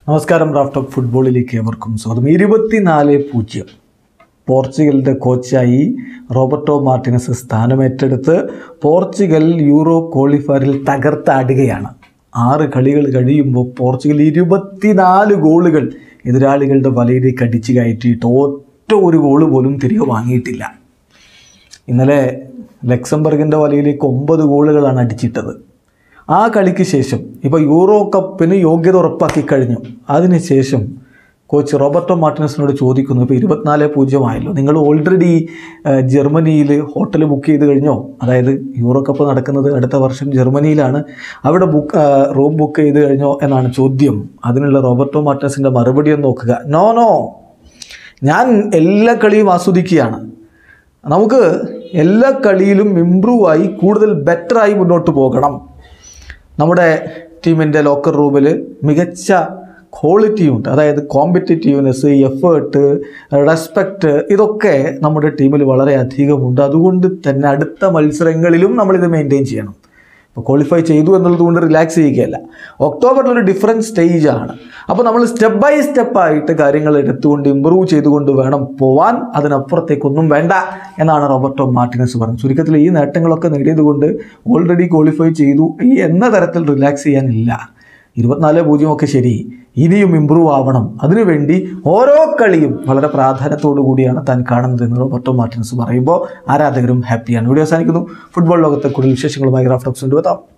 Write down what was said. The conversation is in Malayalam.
നമസ്കാരം റാഫ്റ്റ് ഓഫ് ഫുട്ബോളിലേക്ക് ഏവർക്കും സ്വാഗതം ഇരുപത്തിനാല് പൂജ്യം പോർച്ചുഗലിൻ്റെ കോച്ചായി റോബർട്ടോ മാർട്ടിനസ് സ്ഥാനമേറ്റെടുത്ത് പോർച്ചുഗൽ യൂറോ ക്വാളിഫയറിൽ തകർത്താടുകയാണ് ആറ് കളികൾ കഴിയുമ്പോൾ പോർച്ചുഗൽ ഇരുപത്തിനാല് ഗോളുകൾ എതിരാളികളുടെ വലയിലേക്ക് അടിച്ചു കയറ്റിയിട്ട് ഒറ്റ ഒരു ഗോള് പോലും തിരികെ വാങ്ങിയിട്ടില്ല ഇന്നലെ ലക്സംബർഗിൻ്റെ വലയിലേക്ക് ഒമ്പത് ഗോളുകളാണ് അടിച്ചിട്ടത് ആ കളിക്ക് ശേഷം ഇപ്പോൾ യൂറോ കപ്പിന് യോഗ്യത ഉറപ്പാക്കി കഴിഞ്ഞു അതിനുശേഷം കോച്ച് റോബർട്ടോ മാർട്ടിനസിനോട് ചോദിക്കുന്നു ഇപ്പോൾ ഇരുപത്തിനാല് പൂജ്യമായല്ലോ നിങ്ങൾ ഓൾറെഡി ജർമ്മനിയിൽ ഹോട്ടൽ ബുക്ക് ചെയ്ത് കഴിഞ്ഞോ അതായത് യൂറോ കപ്പ് നടക്കുന്നത് അടുത്ത വർഷം ജർമ്മനിയിലാണ് അവിടെ ബുക്ക് റൂം ബുക്ക് ചെയ്ത് കഴിഞ്ഞോ എന്നാണ് ചോദ്യം അതിനുള്ള റോബർട്ടോ മാർട്ടിനസിൻ്റെ മറുപടി ഒന്ന് നോക്കുക നോ നോ ഞാൻ എല്ലാ കളിയും ആസ്വദിക്കുകയാണ് നമുക്ക് എല്ലാ കളിയിലും ഇമ്പ്രൂവ് ആയി കൂടുതൽ ബെറ്ററായി മുന്നോട്ട് പോകണം നമ്മുടെ ടീമിൻ്റെ ലോക്കർ റൂമിൽ മികച്ച ക്വാളിറ്റി ഉണ്ട് അതായത് കോമ്പറ്റേറ്റീവ്നെസ് എഫേർട്ട് റെസ്പെക്റ്റ് ഇതൊക്കെ നമ്മുടെ ടീമിൽ വളരെ അധികമുണ്ട് അതുകൊണ്ട് തന്നെ അടുത്ത മത്സരങ്ങളിലും നമ്മളിത് മെയിൻറ്റെയിൻ ചെയ്യണം ഇപ്പോൾ ക്വാളിഫൈ ചെയ്തു എന്നുള്ളത് കൊണ്ട് റിലാക്സ് ചെയ്യുകയല്ല ഒക്ടോബറിൽ ഒരു ഡിഫറെൻറ്റ് സ്റ്റേജ് ആണ് അപ്പോൾ നമ്മൾ സ്റ്റെപ്പ് ബൈ സ്റ്റെപ്പായിട്ട് കാര്യങ്ങൾ എടുത്തുകൊണ്ട് ഇമ്പ്രൂവ് ചെയ്തുകൊണ്ട് വേണം പോവാൻ അതിനപ്പുറത്തേക്കൊന്നും വേണ്ട എന്നാണ് റോബർട്ടോ മാർട്ടിനസ് പറഞ്ഞത് ചുരുക്കത്തിൽ ഈ നേട്ടങ്ങളൊക്കെ നേടിയതുകൊണ്ട് ഓൾറെഡി ക്വാളിഫൈ ചെയ്തു ഈ എന്ന തരത്തിൽ റിലാക്സ് ചെയ്യാനില്ല ഇരുപത്തിനാല് പൂജ്യമൊക്കെ ശരി ഇനിയും ഇമ്പ്രൂവ് ആവണം അതിനുവേണ്ടി ഓരോ കളിയും വളരെ പ്രാധാന്യത്തോടു കൂടിയാണ് താൻ കാണുന്നത് എന്ന് റോബർട്ടോ മാർട്ടിൻസ് പറയുമ്പോൾ ആരാധകരും ഹാപ്പിയാണ് വീഡിയോ അവസാനിക്കുന്നു ഫുട്ബോൾ ലോകത്തെ കൂടുതൽ വിശേഷങ്ങളുമായി റാഫ്റ്റോക്സ് കൊണ്ടുവെത്താം